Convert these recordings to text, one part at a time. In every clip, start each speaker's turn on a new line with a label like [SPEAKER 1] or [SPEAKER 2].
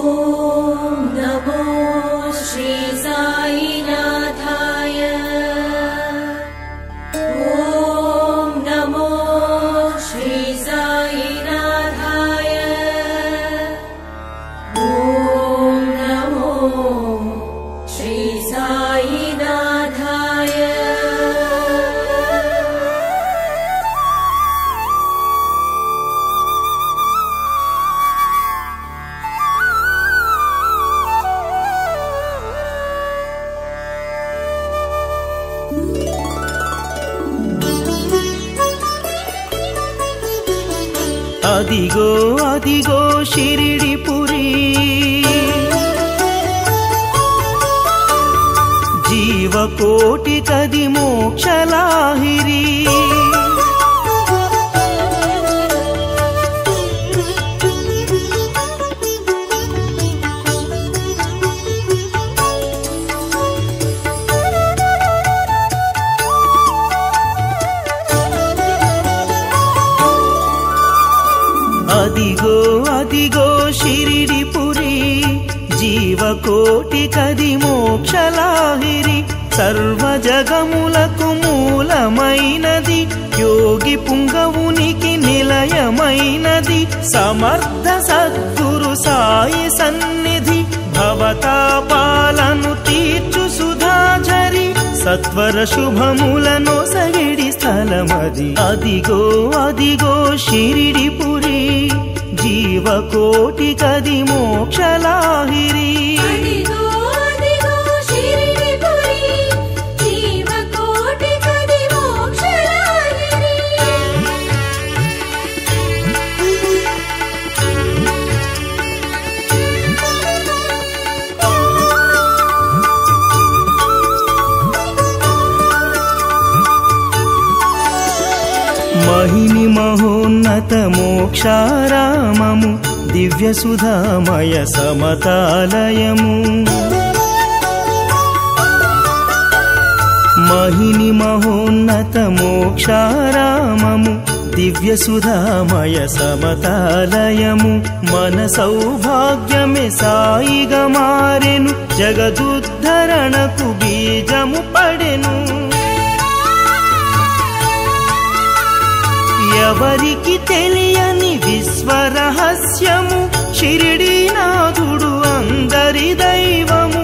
[SPEAKER 1] ॐ नमो श्री साईनाथाय ॐ नमो श्री साईनाथाय ॐ नमो श्री साईनाथाय
[SPEAKER 2] అదిగో అదిగో షిరిడిపురి జీవకోటి కది మోక్షలాహిరి అదిగో అదిగో షిరిడిపురి జీవకోటి కది మోక్షలాహిరి సర్వ జగములకు మూలమైనది యోగి పుంగవునికి నిలయమైనది సమర్థ సద్గురు సాయి సన్నిధి భవతాపాలను తీర్చు సుధాచరి సత్వర శుభములను సగిడి స్థలమది అదిగో అదిగో షిరిడిపురి జీవకోటి కది మోక్షలాహిరి
[SPEAKER 1] అదిగో అదిగో షిరిడిపురి జీవకోటి కది మోక్షలాహిరి
[SPEAKER 2] మహిని మహోన్నత మోక్షారామము దివ్య సుధామయ సమతాలయము మహిని మహోన్నత మోక్షారామము దివ్య సుధామయ సమతాలయము మన సౌభాగ్యమే సాయిగా మారెను జగదుద్ధరణకు బీజము పడెను ఎవరికి తెలియని విశ్వరహస్యము షిరిడీనాథుడు అందరి దైవము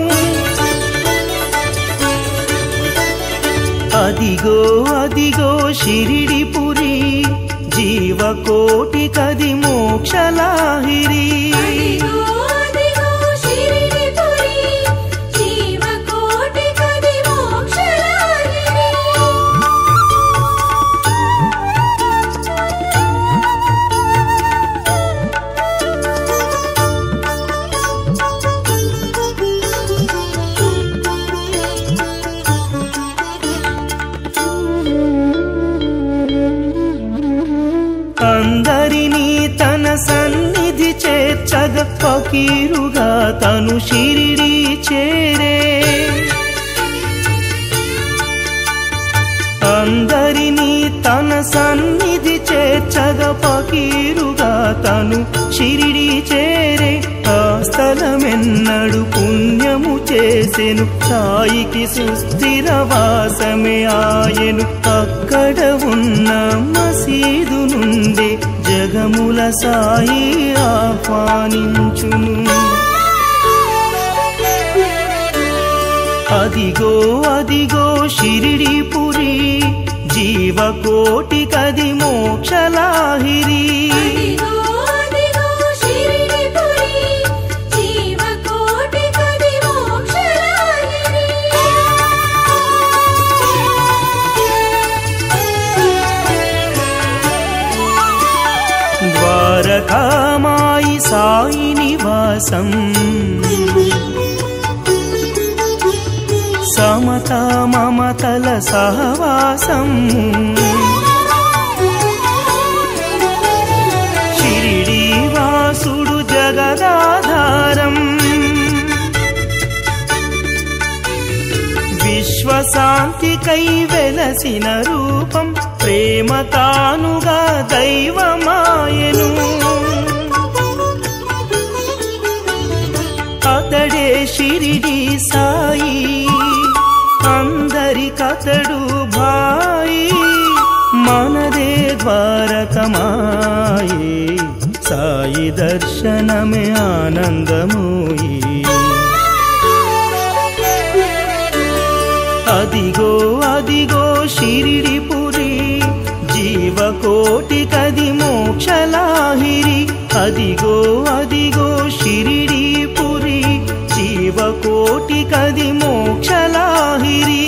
[SPEAKER 2] అదిగో అదిగో షిరిడిపురి జీవకోటి కది మోక్షలాహిరి
[SPEAKER 1] అదిగో అదిగో షిరిడిపురి జీవకోటి కది మోక్షలాహిరి
[SPEAKER 2] అందరినీ తన సన్నిధి చేర్చగ ఫకీరుగా తను షిరిడి చేరే అందరినీ తన సన్నిధి చేర్చగ ఫకీరుగా తను షిరిడి చేరే ఆ స్థలమెన్నడు పుణ్యము చేసెను సాయికి సుస్థిర వాసమే ఆయను అక్కడ ఉన్న మసీదు నుండి జగముల సాయి ఆహ్వానించును అదిగో అదిగో షిరిడిపురి జీవకోటి కది మోక్షలాహిరి
[SPEAKER 1] అదిగో అదిగో షిరిడిపురి జీవకోటి కది మోక్షలాహిరి
[SPEAKER 2] ద్వారకామాయి సాయి నివాసం సమతా మమతల సహవాసం షిరిడి వాసుడు జగదాధారం విశ్వశాంతికై వెలసిన రూపం ప్రేమ తానుగా దైవమాయను అనంతమాయే సాయి దర్శనమే ఆనందమోయి అదిగో అదిగో షిరిడిపురి జీవకోటి కది మోక్షలాహిరి అదిగో అదిగో షిరిడిపురి జీవకోటి కది మోక్షలాహిరి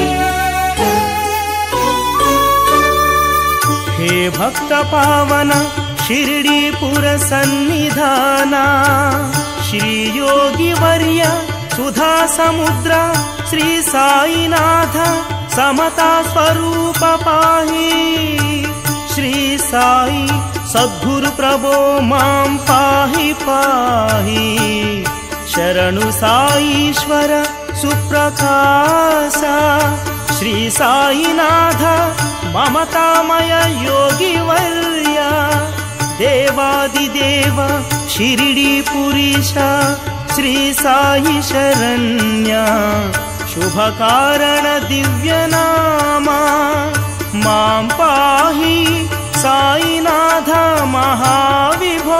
[SPEAKER 2] హే భక్త పావన షిరిడీపుర సన్నిధాన శ్రీ యోగి వర్య సుధా సముద్ర శ్రీ సాయినాథ సమతా స్వరూప పాహి శ్రీ సాయి సద్గురు ప్రభో మాం పాహి పాహి శరణు సాయీశ్వర సుప్రకాశ శ్రీ సాయినాథ మమతామయ యోగి వర్య దేవాదిదేవ షిరిడి పురీష శ్రీ సాయి శరణ్య శుభకారణ దివ్యనామా మాం పాహి సాయినాథ మహావిభో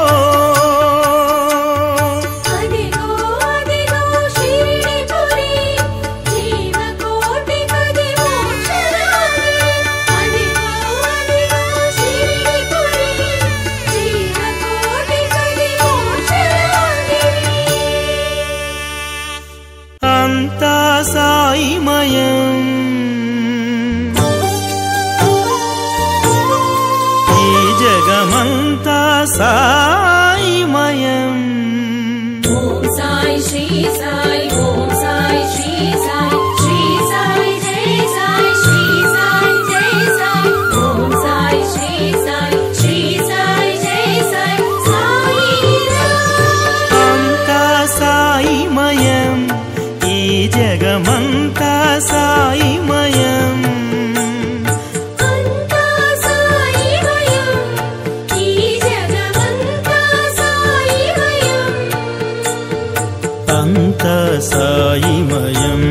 [SPEAKER 1] అదిగో అదిగో షిరిడిపురి జీవకోటి కది మోక్షరాయి అదిగో అదిగో షిరిడిపురి జీవకోటి కది మోక్షరాయి
[SPEAKER 2] అంతా సాయిమయం ఈ జగమంతా సాయిమయం
[SPEAKER 1] ఓం సాయి శ్రీ సాయి ఓం సాయి శ్రీ సాయి శ్రీ సాయి జై సాయి శ్రీ సాయి జై సాయి ఓం సాయి శ్రీ సాయి శ్రీ సాయి జై సాయి సాయి
[SPEAKER 2] అంతా సాయిమయం ఈ జగమంతా సాయిమయం
[SPEAKER 1] అంతా సాయిమయం ఈ జగమంతా సాయిమయం
[SPEAKER 2] అంతా సాయిమయం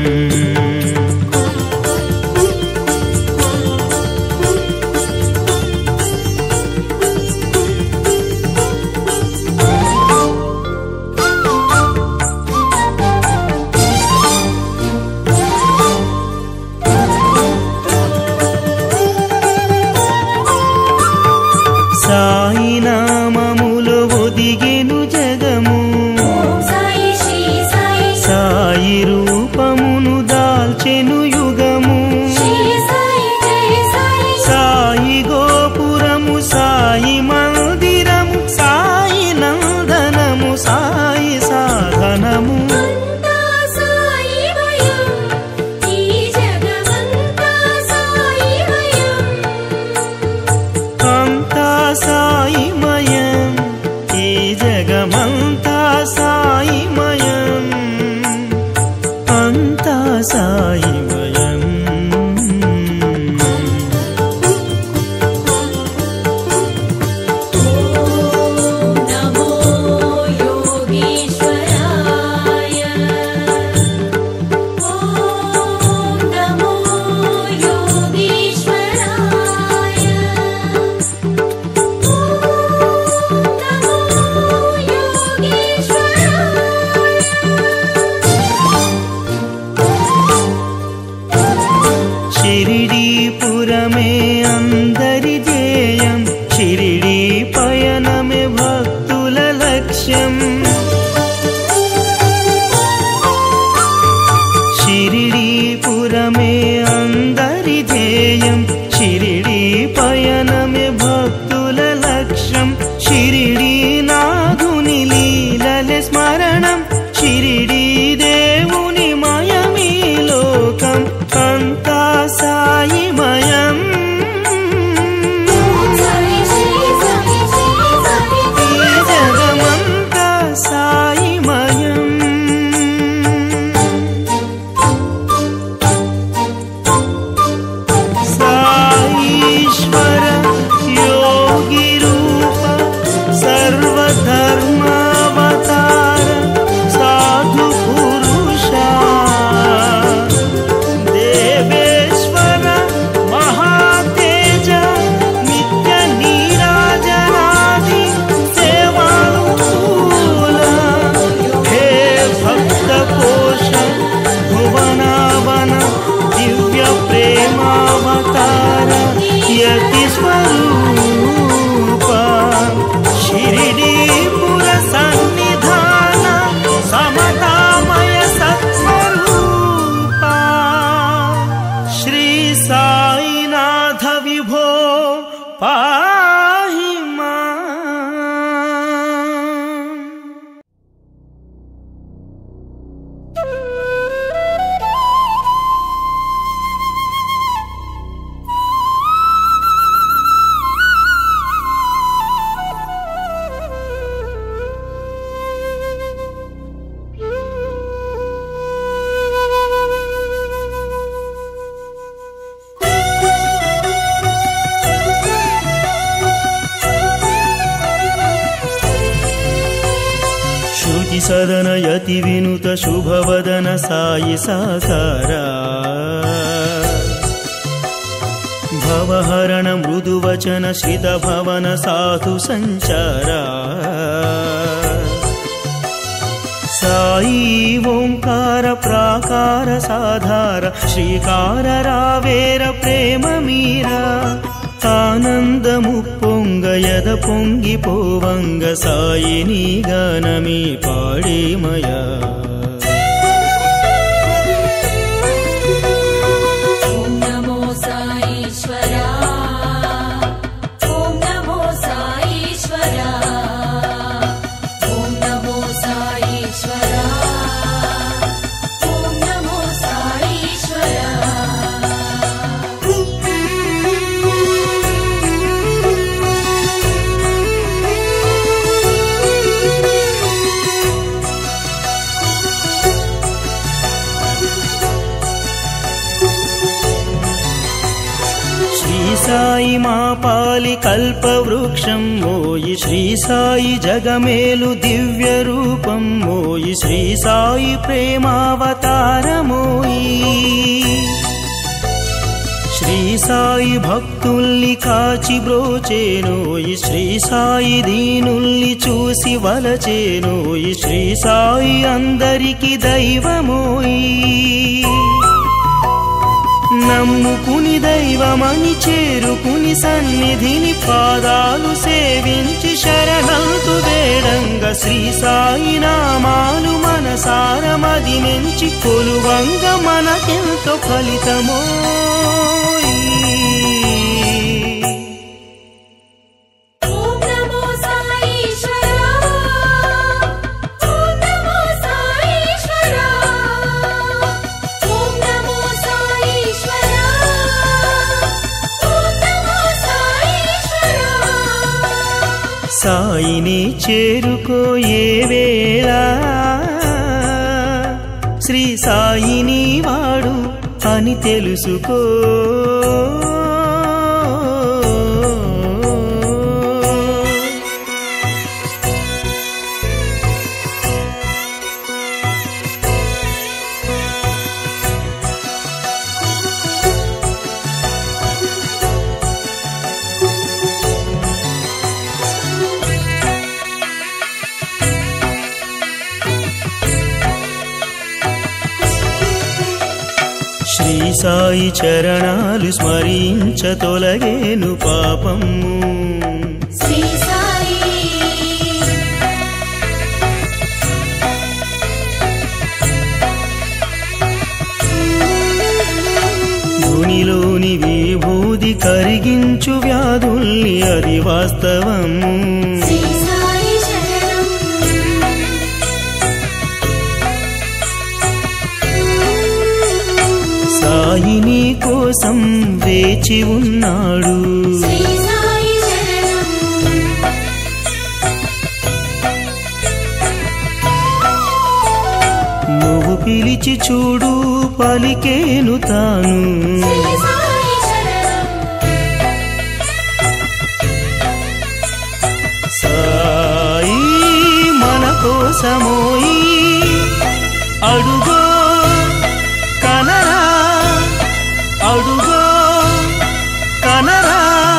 [SPEAKER 2] సాయి నామములో ఒదిగెను జగము
[SPEAKER 1] ఓం సాయి శ్రీ సాయి
[SPEAKER 2] సాయి రూపమును దాల్చెను యుగము
[SPEAKER 1] శ్రీ సాయి జై సాయి
[SPEAKER 2] సాయి గోపురము సాయి మందిరము సాయి నందనము సాయి సాధనము
[SPEAKER 1] అంతా సాయిమయం ఈ జగమంతా సాయిమయం
[SPEAKER 2] అంతా సాయి శ్రీసదనయతి వినుత శుభవదన సాయి సాకారా భవహరణ మృదువచన శ్రిత భవన సాధు సంచారా సాయి ఓంకార ప్రాకార సాధార శ్రీకార రావేర ప్రేమ మీరా ఆనందము పొంగయద పొంగిపోవంగ సాయిని గానమి పాడేమయా
[SPEAKER 1] ॐ नमो साईश्वरा ॐ नमो साईश्वरा ॐ नमो साईश्वरा ॐ नमो साईश्वरा
[SPEAKER 2] శ్రీ సాయి మా పాలి కల్పవృక్షం మోయి శ్రీ సాయి జగమేలు దివ్య రూపం మోయి శ్రీ సాయి ప్రేమావతారమోయి శ్రీ సాయి భక్తుల్ని కాచి బ్రోచేనోయి శ్రీ సాయి దీనుల్ని చూసి వలచేనోయి శ్రీ సాయి అందరికి దైవమోయి నమ్ముకుని దైవమని చేరుకుని సన్నిధిని పాదాలు సేవించి శరణంతు వేడంగ శ్రీ సాయి నామాలు మనసార మదినించి కొలువంగ మనకెంతో ఫలితమో
[SPEAKER 1] ॐ नमो साईश्वरा ॐ नमो साईश्वरा ॐ नमो साईश्वरा ॐ नमो साईश्वरा
[SPEAKER 2] సాయిని చేరుకో ఏ వేళ శ్రీ సాయిని వాడు అని తెలుసుకో శ్రీ సాయి చరణాలు స్మరించ తొలగేను పాపము
[SPEAKER 1] श्री साई
[SPEAKER 2] ధునిలోని విభూది కరిగించు వ్యాధుల్ని అది వాస్తవము
[SPEAKER 1] श्री साई शरणम्
[SPEAKER 2] సాయిని కోసం వేచి ఉన్నాడు
[SPEAKER 1] श्री साई शरणम्
[SPEAKER 2] నువ్వు పిలిచి చూడు పలికేను తాను
[SPEAKER 1] श्री साई शरणम्
[SPEAKER 2] సాయి మన కోసమోయి అడుగో కనరా అడుగో కనరా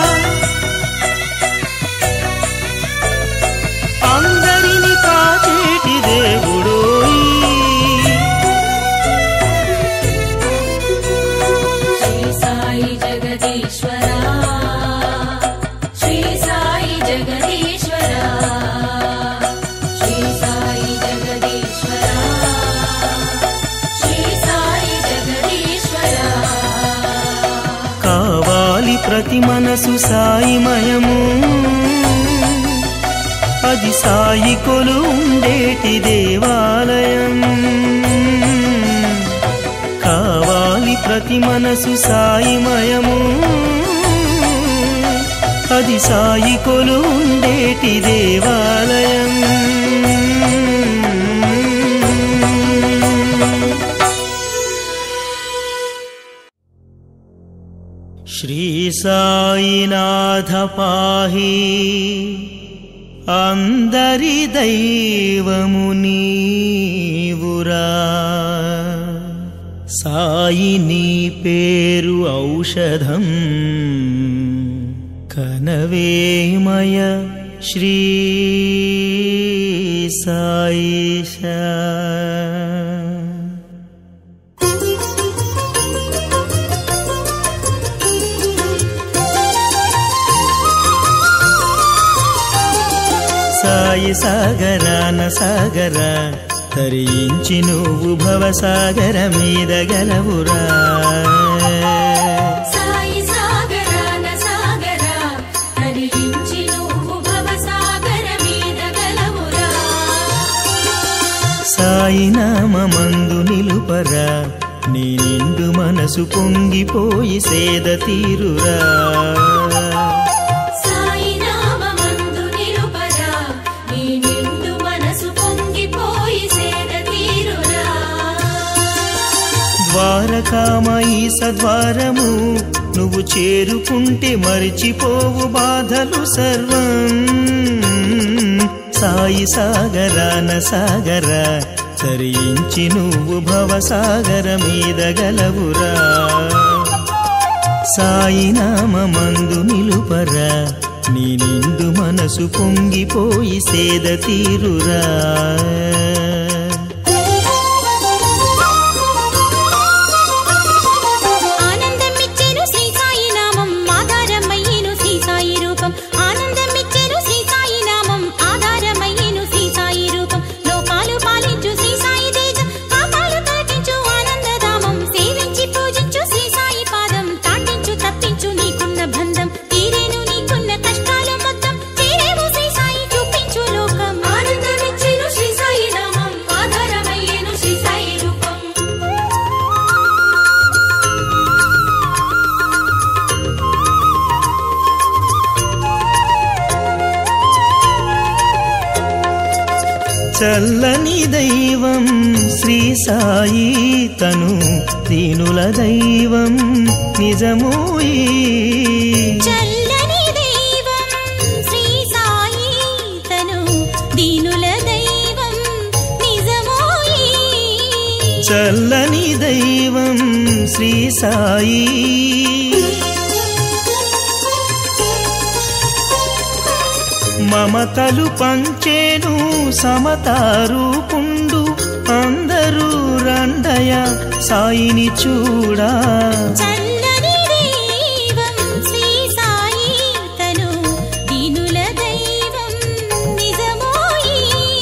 [SPEAKER 2] అందరిని కాచేటి దేవుడోయి
[SPEAKER 1] श्री साई जगदीश्वरा श्री साई जगदीश्वरा श्री साई जगदीश्वरा श्री साई जगदीश्वरा
[SPEAKER 2] కావాలి ప్రతి మనసు సాయిమయము అది సాయి కొలు ఉండేటి దేవాలయం కావాలి ప్రతి మనసు సాయిమయము అది సాయి కొలు ఉండేటి దేవాలయం श्री साईनाथ पाहि అందరి దైవము నీవురా సాయి నీ పేరు ఔషధం కనవేమయ శ్రీ సాయిషా సాయి సాగరాన సాగర తరించి నువ్వు భవసాగర మీద గలవురా
[SPEAKER 1] సాయి సాగరాన సాగర తరించి నువ్వు భవసాగర మీద గలవురా
[SPEAKER 2] సాయి నామందు నిలుపరా నీ నిండు మనసు పొంగిపోయి సేద తీరురా
[SPEAKER 1] సాయి నామమందు నిలుపరా నీ నిండు మనసు పొంగిపోయి సేద తీరురా
[SPEAKER 2] ద్వారకామయి సద్వారము నువ్వు చేరుకుంటే మరిచిపోవు బాధలు సర్వం సాయి సాగరాన సాగర తరించి నువ్వు భవసాగర మీద గలవురా సాయి నామందు నిలుపరా నీ నిండు మనసు పొంగిపోయి సేద తీరురా
[SPEAKER 1] ఆనందమిచ్చెను శ్రీ సాయి నామం ఆధారమయ్యేను శ్రీ సాయి రూపం ఆనందమిచ్చెను శ్రీ సాయి నామం ఆధారమయ్యేను శ్రీ సాయి రూపం లోకాలు పాలించు శ్రీ సాయి తేజం పాపాలు తొలగించు ఆనందధామం సేవించి పూజించు శ్రీ సాయి పాదం తాటించు తప్పించు నీకున్న బంధం తీరేను నీకున్న కష్టాలు మొత్తం చేరేవు శ్రీ సాయి చూపించు లోకం ఆనందమిచ్చెను శ్రీ సాయి నామం ఆధారమయ్యేను శ్రీ సాయి రూపం
[SPEAKER 2] చల్లని దైవం శ్రీ సాయి తను దీనుల దైవం నిజమోయి
[SPEAKER 1] చల్లని దైవం శ్రీ సాయి తను దీనుల దైవం నిజమోయి
[SPEAKER 2] చల్లని దైవం శ్రీ సాయి మమతలు పంచేను సమతారూపుండు అందరూ రండయ సాయిని చూడా
[SPEAKER 1] చల్లని దైవం శ్రీ సాయి తను దీనుల దైవం నిజమోయి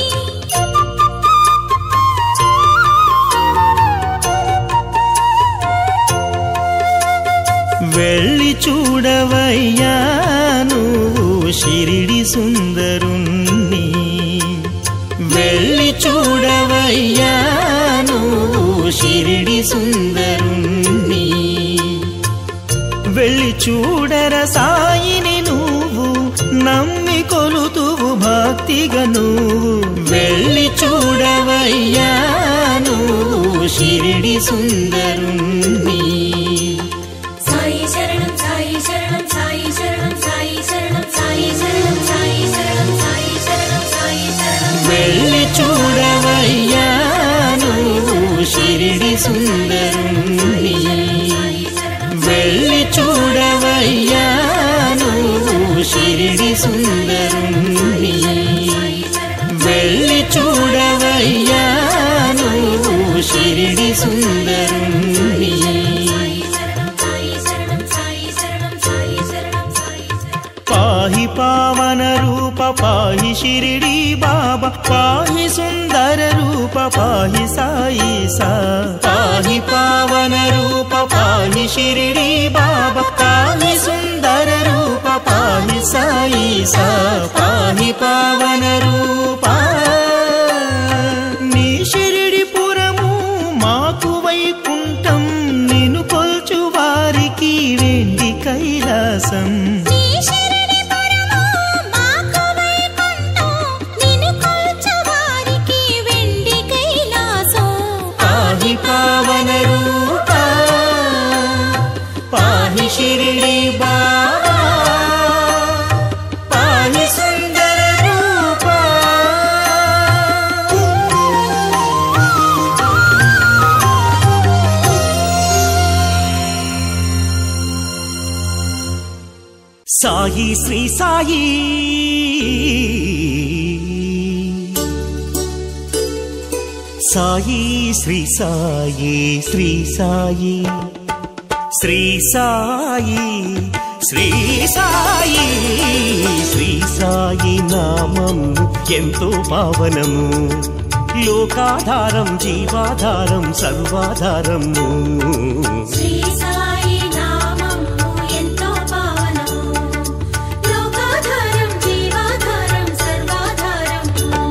[SPEAKER 2] వెళ్ళి చూడవయ్యా నువ్వు షిరిడి సుందరుణ్ణి వెళ్ళి చూడవయ్యా నువ్వు షిరిడి సుందరుణ్ణి వెళ్ళి చూడర సాయిని నువ్వు నమ్మి కొలుతువు భక్తిగా నువ్వు వెళ్ళి చూడవయ్యా నువ్వు షిరిడి సుందరుణ్ణి
[SPEAKER 1] సాయి శరణం సాయి శరణం సాయి శరణం సాయి శరణం సాయి శరణం సాయి శరణం సాయి శరణం సాయి శరణం
[SPEAKER 2] వెళ్ళి చూడవయ్యా నువ్వు షిరిడి సుందరుణ్ణి వెళ్ళి చూడవయ్యా నువ్వు షిరిడి సుందరుణ్ణి వెళ్ళి చూడవయ్యా నువ్వు షిరిడి సుందరుణ్ణి
[SPEAKER 1] సాయి శరణం సాయి శరణం సాయి శరణం సాయి శరణం
[SPEAKER 2] పాహి పావన రూప పాహి షిరిడి బాబా పాహి సుందర రూప పాహి సాయి సా పాహి పావన రూప పాహి షిరిడి బాబా పాహి సుందర రూప పాహి సాయి సా పాహి పావన రూప నీ షిరిడి పురము మాకు వైకుంఠం నిన్ను కొల్చు వారికి వెండి కైలాసం
[SPEAKER 1] నీ శరణి పరమా మాకు వైకుంఠం నిన్ను కొల్చు వారికి వెండి కైలాసం
[SPEAKER 2] పాహి పావన రూప పాహి షిరిడి బాబా పాహి సాయి శ్రీ సాయి సాయి శ్రీ సాయి శ్రీ సాయి శ్రీ సాయి శ్రీ సాయి శ్రీ సాయి నామం ఎంతో పావనము లోకాధారం జీవాధారం సర్వాధారము
[SPEAKER 1] శ్రీ సాయి నామము ఎంతో పావనము లోకాధారం జీవాధారం సర్వాధారం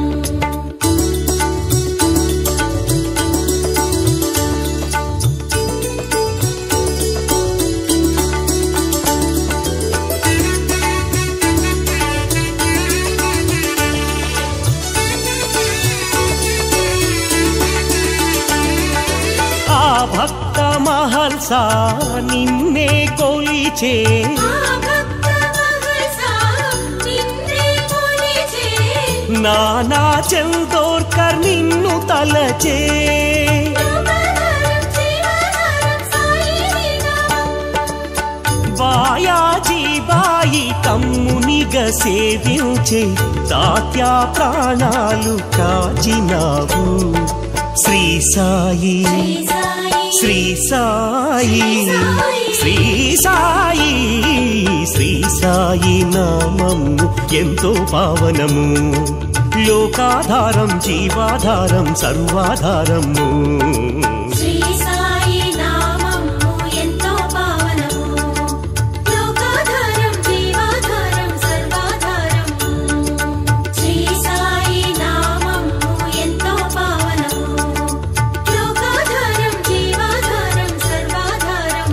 [SPEAKER 2] ఆ భక్త మహల్సా నిన్నే కొలిచే
[SPEAKER 1] ఆ భక్త మహసా నిన్నే కొలిచే
[SPEAKER 2] నానా చందోర్కర్ నిన్ను తలచే
[SPEAKER 1] లోకాధారం జీవాధారం సాయి నామం
[SPEAKER 2] బాయాజీ బాయి తమ్మునిగ సేవించే తాత్యా ప్రాణాలు కాచినావు శ్రీ సాయి
[SPEAKER 1] శ్రీ సాయి
[SPEAKER 2] శ్రీ సాయి శ్రీ సాయి శ్రీ సాయి నామము ఎంతో పావనము లోకాధారం జీవాధారం సర్వాధారము
[SPEAKER 1] శ్రీ సాయి నామము ఎంతో పావనము లోకాధారం జీవాధారం సర్వాధారం శ్రీ సాయి నామము ఎంతో పావనము లోకాధారం జీవాధారం సర్వాధారం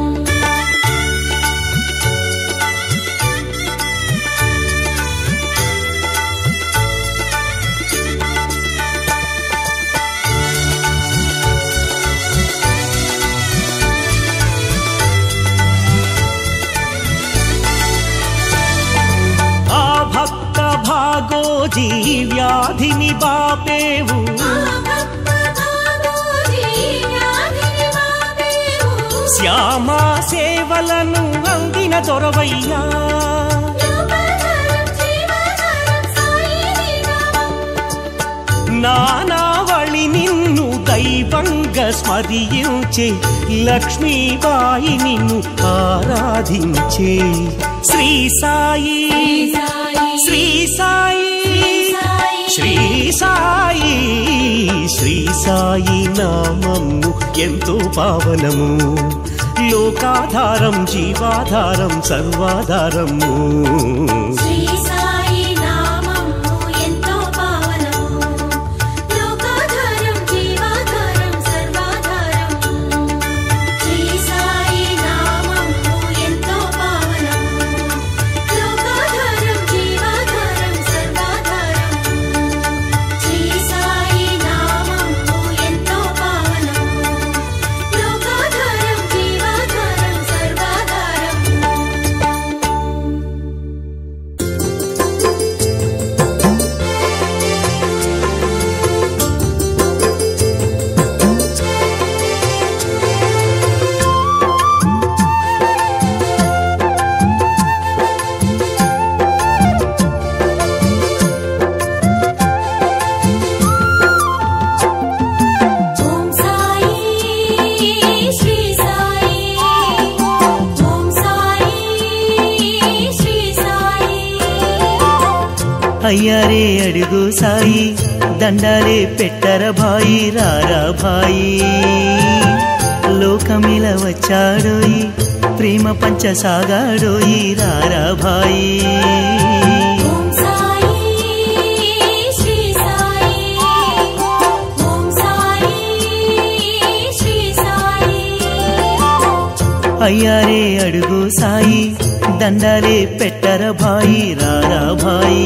[SPEAKER 2] ఆ భక్త భాగోజీ వ్యాధిని బాపేవు
[SPEAKER 1] ఆ భక్త భాగోజీ వ్యాధిని బాపేవు
[SPEAKER 2] శ్యామా సేవలను అందిన దొరవయ్యా
[SPEAKER 1] లోకాధారం జీవాధారం సాయి నామం
[SPEAKER 2] నానావళి నిన్ను దైవంగా స్మరించే లక్ష్మీబాయి నిన్ను ఆరాధించే శ్రీ సాయి శ్రీ సాయి శ్రీ సాయి శ్రీ సాయి నామము ఎంతో పావనము లోకాధారం జీవాధారం సర్వాధారము
[SPEAKER 1] శ్రీ సాయి నామము ఎంతో పావనము లోకాధారం జీవాధారం సర్వాధారం శ్రీ సాయి నామము ఎంతో పావనము లోకాధారం జీవాధారం సర్వాధారం శ్రీ సాయి నామము ఎంతో పావనము లోకాధారం జీవాధారం సర్వాధారం ఓం సాయి శ్రీ సాయి ఓం సాయి శ్రీ సాయి
[SPEAKER 2] అయ్యారే అడుగు సాయి దండాలే పెట్టర భాయి రారా భాయి లోకమిల వచ్చాడోయి ప్రేమ పంచ సాగాడోయి రారా భాయి
[SPEAKER 1] ఓం సాయి శ్రీ సాయి ఓం సాయి శ్రీ సాయి
[SPEAKER 2] అయ్యారే అడుగు సాయి దండాలే పెట్టర భాయి రారా భాయి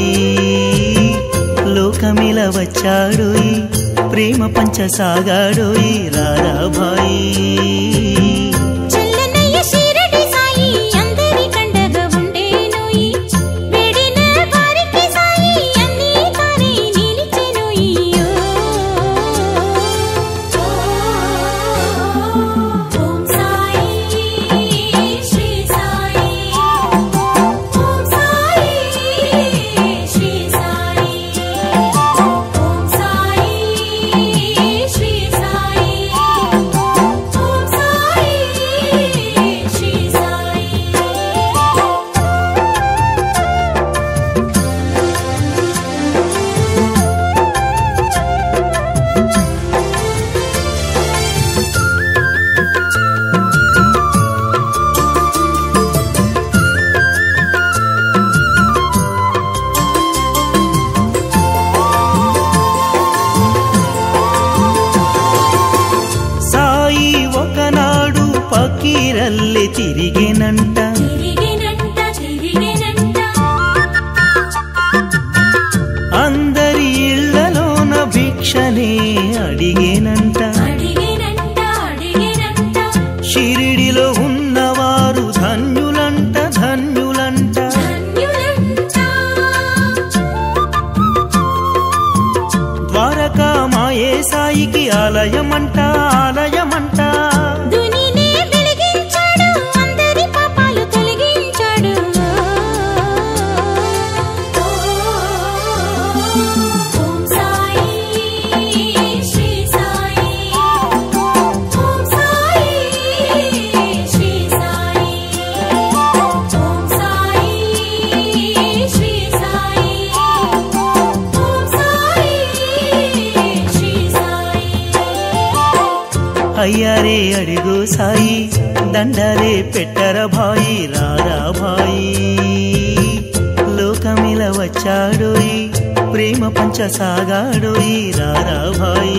[SPEAKER 2] లోకమిల వచ్చాడోయి ప్రేమ పంచ సాగాడోయి రారా భాయి
[SPEAKER 1] చల్లనయ్య శిరడి సాయి అందరి కండగా ఉండేనోయి వేడిన వారికి సాయి అన్ని తానే నిలిచెనోయి ఓం సాయి శ్రీ సాయి
[SPEAKER 2] నిలయమంట ఆలయమంట
[SPEAKER 1] దునినే వెలిగించాడు అందరి పాపాలు తొలగించాడు ఓం సాయి శ్రీ సాయి ఓం సాయి శ్రీ సాయి ఓం సాయి శ్రీ సాయి ఓం సాయి శ్రీ సాయి
[SPEAKER 2] అయ్యారే అడుగు సాయి దండాలే పెట్టర భాయి రారా భాయి లోకమిల వచ్చాడోయి ప్రేమ పంచ సాగాడోయి రారా భాయి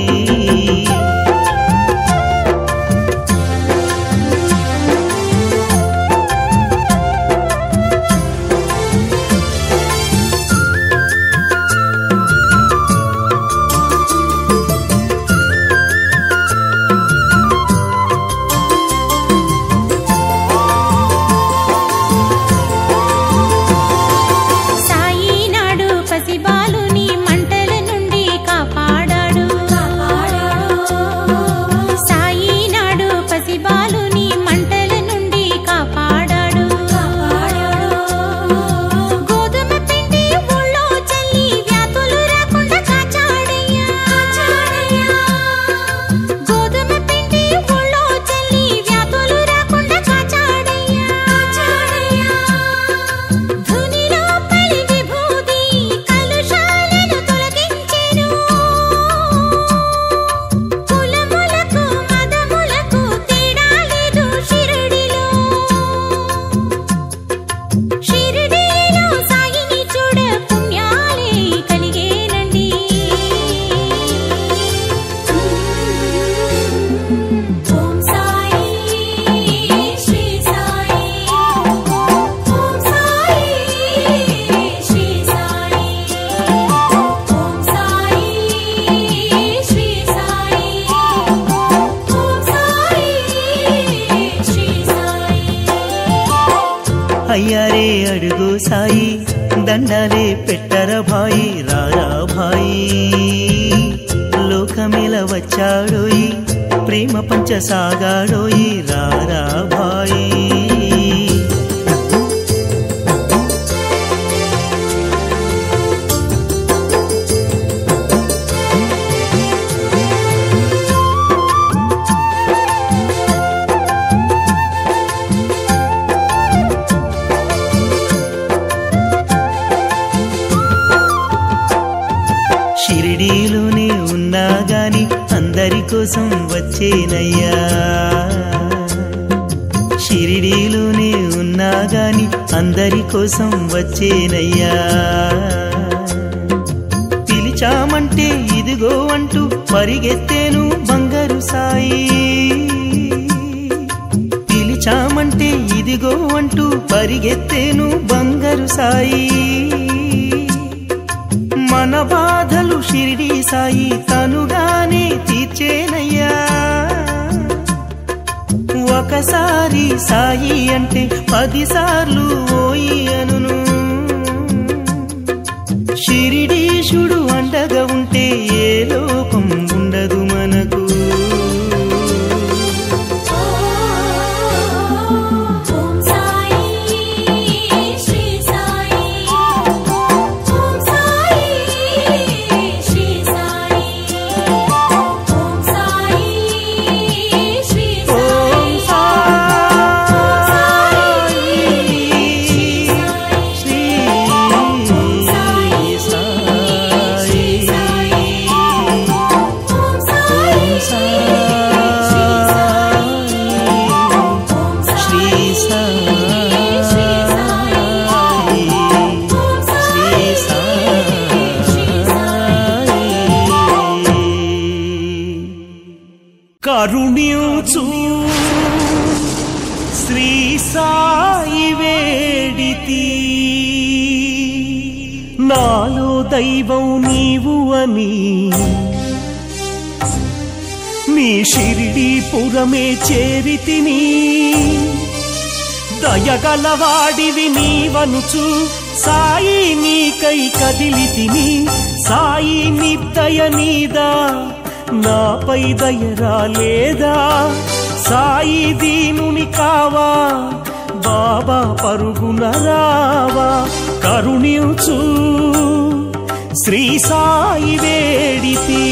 [SPEAKER 1] సాయి నాడు పసిబాలుని మంటల నుండి కాపాడాడు సాయి నాడు పసిబాలుని మంటల నుండి కాపాడాడు గోధుమ పిండి ఊళ్ళో చల్లి వ్యాధులు రాకుండా కాచాడయ్యా గోధుమ పిండి ఊళ్ళో చల్లి వ్యాధులు రాకుండా కాచాడయ్యా ధునిలో పలి విభూది కలుషాలను తొలగించెను కులములకు మదములకు తేడా లేదు షిరిడిలో షిరిడిలో సాయిని చూడ పుణ్యాలే కలిగేనండి ఓం సాయి శ్రీ సాయి ఓం సాయి శ్రీ సాయి ఓం సాయి శ్రీ సాయి ఓం సాయి శ్రీ సాయి
[SPEAKER 2] అయ్యారే అడుగు సాయి దండాలే పెట్టర భాయి రారా భాయి లోకమిల వచ్చాడోయి ప్రేమ పంచ సాగాడోయి రారా భాయి షిరిడీలోనే ఉన్నా గాని అందరి కోసం వచ్చేనయ్యా షిరిడీలోనే ఉన్నా గాని అందరి కోసం వచ్చేనయ్యా పిలిచామంటే ఇదిగో అంటూ పరిగెత్తేను బంగారు సాయి పిలిచామంటే ఇదిగో అంటూ పరిగెత్తేను బంగారు సాయి మన బాధలు షిరిడి సాయి తనుగానే తీర్చేనయ్యా ఒకసారి సాయి అంటే పదిసార్లు ఓయి అనును షిరిడీశుడు అండగా ఉంటే ఏ లోపం ఉండదు మనకు
[SPEAKER 1] ఓం సాయి శ్రీ సాయి ఓం సాయి శ్రీ సాయి ఓం సాయి శ్రీ
[SPEAKER 2] ఓం
[SPEAKER 1] సాయి
[SPEAKER 2] సాయి శ్రీ సాయి
[SPEAKER 1] ఓం సాయి
[SPEAKER 2] శ్రీ సాయి శ్రీ సాయి శ్రీ సాయి కరుణ్యూచు శ్రీ సాయి వేడితి నాలో దైవం నీవు అని నీ షిరిడి పురమే చేరితిని దయగలవాడివి నీవనుచు సాయి నీకై కదిలితిని సాయి నిర్దయ నీదా నాపై దయరా లేదా సాయి దీనుని కావా బాబా పరుగున రావా కరుణించు శ్రీ సాయి వేడితి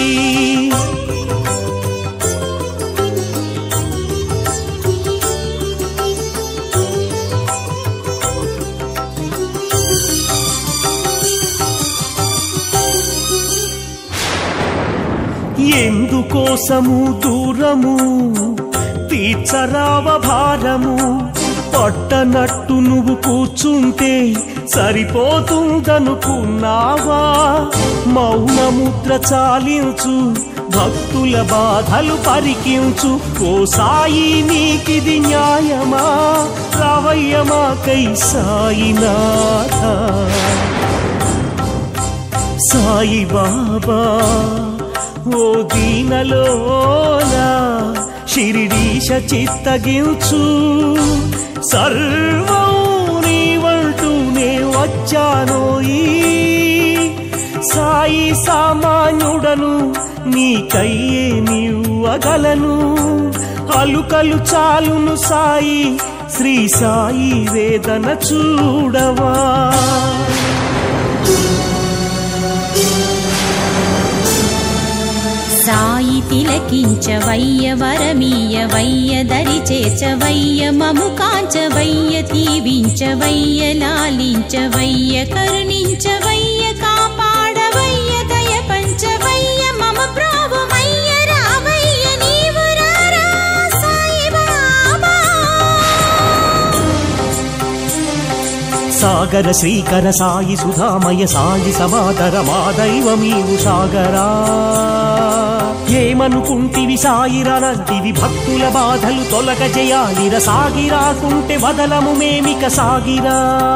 [SPEAKER 2] ఎందుకోసము దూరము తీర్చరావ భారము పట్టనట్టు నువ్వు కూర్చుంటే సరిపోతుందనుకున్నావా మౌనముద్ర చాలించు భక్తుల బాధలు పరికించు ఓ సాయి నీకిది న్యాయమా రావయ్యమా కై సాయినాథ సాయి బాబా ఓ దీనలోనా షిరిడీశ చిత్తగించు సర్వం నీవంటూనే వచ్చానోయి సాయి సామాన్యుడను నీకయ్యే నీవగలను అలుకలు చాలును సాయి శ్రీ సాయి వేదన చూడవా
[SPEAKER 1] సాయి తిలకించవయ్య వరమీయ వయ్య దరి చేర్చవయ్య మము కాంచవయ్య దీవించవయ్య లాలించవయ్య కరుణించవయ్య కాపాడవయ్య దయ పంచవయ్య మమ ప్రాభుమయ్య రావయ్య నీవు రారా సాయి బాబా
[SPEAKER 2] సాగర శ్రీకర సాయి సుధామయ సాయి సమాదర మా దైవమీవు సాగరా ఏమనుకుంటివి సాయిరనంటివి భక్తుల బాధలు తొలగ జయాలిర సాగిరాకుంటే వదలము మేమిక సాగిరా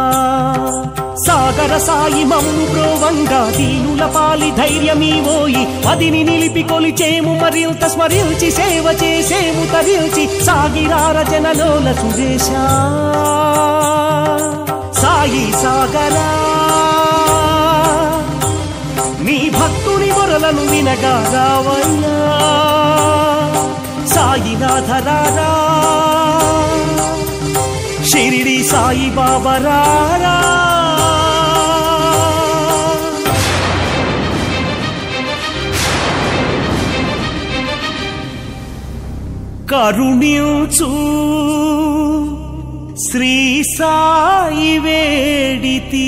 [SPEAKER 2] సాగర సాయి మమ్ము బ్రోవంగా దీనుల పాలి ధైర్యమీవోయి పదిని నిలిపి కొలిచేము మరింత స్మరించి సేవ చేసేము తరిల్చి సాగిరా రచనలోల సురేశా సాయి సాగరా నీ భక్తుని మొరలను వినగా రావయ్యా సాయినాథరారా షిరిడి సాయి బాబరారా కరుణ్యుచు శ్రీ సాయి వేడితి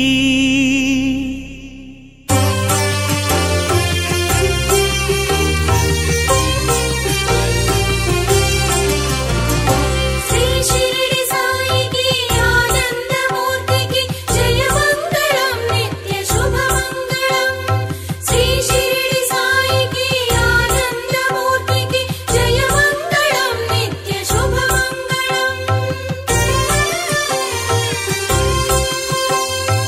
[SPEAKER 1] శ్రీ షిరిడి సాయికి ఆనందమూర్తికి జయమంగళం నిత్య శుభమంగళం శ్రీ షిరిడి సాయికి ఆనందమూర్తికి జయమంగళం నిత్య శుభమంగళం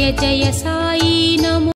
[SPEAKER 1] జయ సాయి నమో